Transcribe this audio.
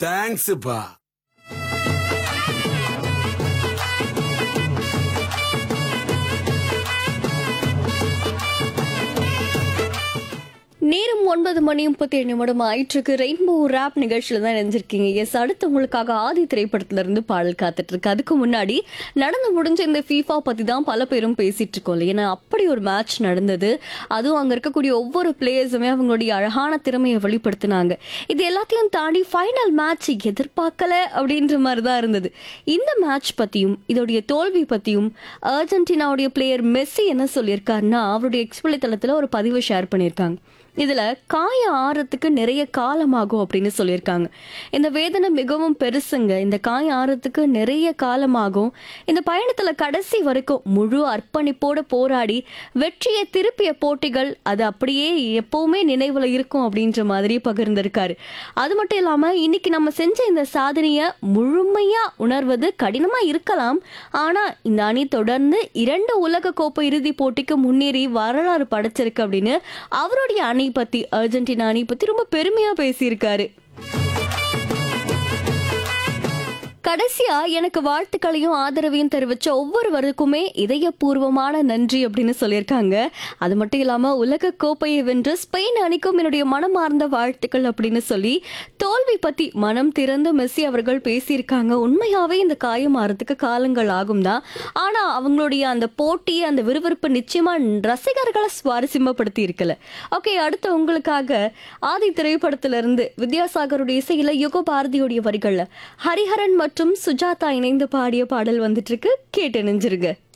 தேங்க்ஸ்ப்பா நேரம் ஒன்பது மணி முப்பத்தி ஏழு நிமிடம் ஆயிற்றுக்கு ரெயின்போ ரேப் நிகழ்ச்சியில தான் நினைஞ்சிருக்கீங்க எஸ் அடுத்து உங்களுக்காக ஆதி திரைப்படத்துல இருந்து பாடல் காத்துட்டு இருக்கு அதுக்கு முன்னாடி நடந்து முடிஞ்ச இந்த ஃபீஃபா பத்தி தான் பல பேரும் பேசிட்டு இருக்கோம் இல்லையா? ஏன்னா அப்படி ஒரு மேட்ச் நடந்தது அதுவும் அங்க இருக்கக்கூடிய ஒவ்வொரு பிளேயர்ஸுமே அவங்களுடைய அழகான திறமையை வெளிப்படுத்தினாங்க இது எல்லாத்தையும் தாண்டி ஃபைனல் மேட்ச் எதிர்பார்க்கல அப்படின்ற மாதிரி தான் இருந்தது இந்த மேட்ச் பத்தியும் இதோடைய தோல்வி பத்தியும் அர்ஜென்டினாவுடைய பிளேயர் மெஸ்ஸி என்ன சொல்லியிருக்காருன்னா அவருடைய எக்ஸ்பிளை தளத்துல ஒரு பதிவை ஷேர் பண்ணியிருக்காங்க இதுல காயம் ஆறதுக்கு நிறைய காலமாகும் அப்படின்னு சொல்லியிருக்காங்க இந்த வேதனை மிகவும் பெருசுங்க இந்த காயம் ஆறதுக்கு நிறைய காலமாகும் இந்த பயணத்துல கடைசி வரைக்கும் முழு அர்ப்பணிப்போட போராடி வெற்றியை திருப்பிய போட்டிகள் அது அப்படியே எப்பவுமே நினைவுல இருக்கும் அப்படின்ற மாதிரி பகிர்ந்திருக்காரு அது மட்டும் இல்லாம இன்னைக்கு நம்ம செஞ்ச இந்த சாதனையை முழுமையா உணர்வது கடினமா இருக்கலாம் ஆனா இந்த அணி தொடர்ந்து இரண்டு உலக கோப்பை இறுதி போட்டிக்கு முன்னேறி வரலாறு படைச்சிருக்கு அப்படின்னு அவருடைய அணி பத்தி அர்ஜென்டினா அணி பத்தி ரொம்ப பெருமையா பேசியிருக்காரு கடைசியா எனக்கு வாழ்த்துக்களையும் ஆதரவையும் தெரிவிச்ச ஒவ்வொருவருக்குமே இதயபூர்வமான நன்றி அப்படின்னு சொல்லியிருக்காங்க அது மட்டும் இல்லாம உலக கோப்பையை வென்ற ஸ்பெயின் அணிக்கும் என்னுடைய மனமார்ந்த வாழ்த்துக்கள் அப்படின்னு சொல்லி தோல்வி பத்தி மனம் திறந்து மெஸ்ஸி அவர்கள் பேசியிருக்காங்க உண்மையாவே இந்த காயம் ஆறதுக்கு காலங்கள் ஆகும் தான் ஆனா அவங்களுடைய அந்த போட்டி அந்த விறுவிறுப்பு நிச்சயமா ரசிகர்களை சுவாரஸ்யமப்படுத்தி இருக்கல ஓகே அடுத்து உங்களுக்காக ஆதி திரைப்படத்துல இருந்து வித்யாசாகருடைய இசையில யுக பாரதியுடைய வரிகள்ல ஹரிஹரன் மற்றும் சுஜாதா இணைந்து பாடிய பாடல் வந்துட்டு இருக்கு கேட்டு நெஞ்சிருங்க